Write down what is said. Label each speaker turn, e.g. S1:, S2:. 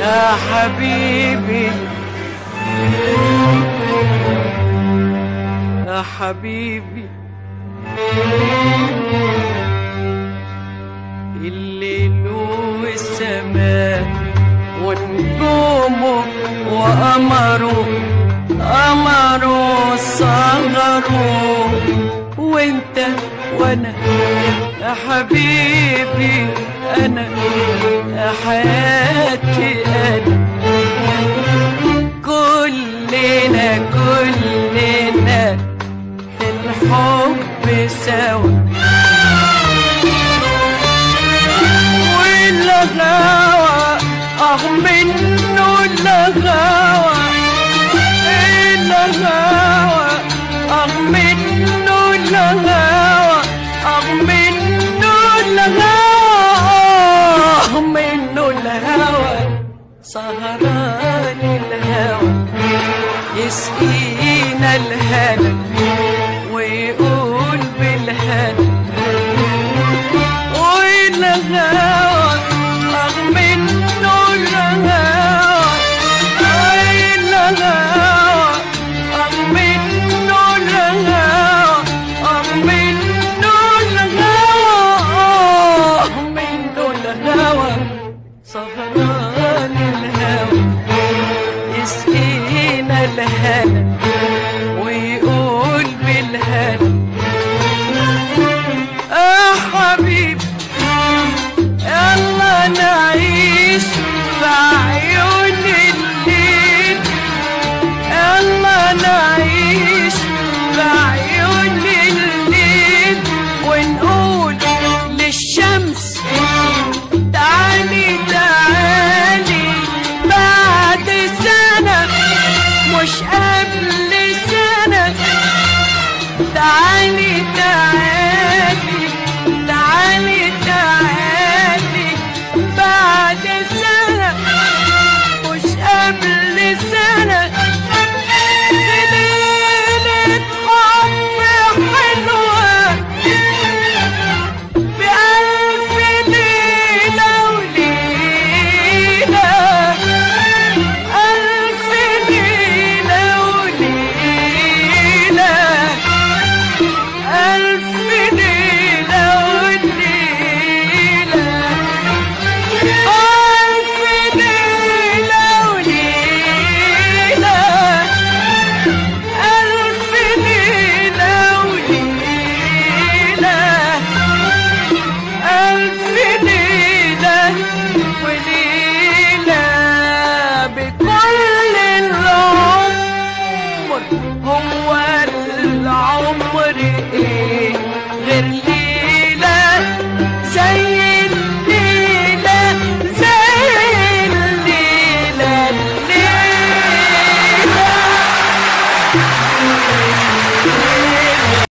S1: يا حبيبي يا حبيبي الليل والسماء ونجومه وقمره قمره صغره وانت وانا يا حبيبي انا يا حياتي انا كلنا كلنا في الحب سوا والغاوى اه منه الغاوى الغاوى اه منه الغاوى اه منه الغاوى اه منه الهوى سهران الهوى يسقينا الهنا ويقول بالهنا والهوى أغ منه الهوى الهوى أغ منه الهوى أغ منه الهوى أغ منه الهوى سهران الهوى يسقينا الهنا ويقول بالهنا يا حبيبي يلا نعيش في عيون الليل يلا نعيش في عيون الليل ونقول للشمس تعالي تعالي بعد سنة مش قبل سنة تعالي تعالي تعالي تعالي بعد سنة مش قبل سنة ليلة حب حلوة بألف ليلة وليلة ألف ليلة وليلة ألف ليلة وليلة ألف ليلة وليلة ألف ليلة وليلة ألف ليلة وليلة بكل العمر هم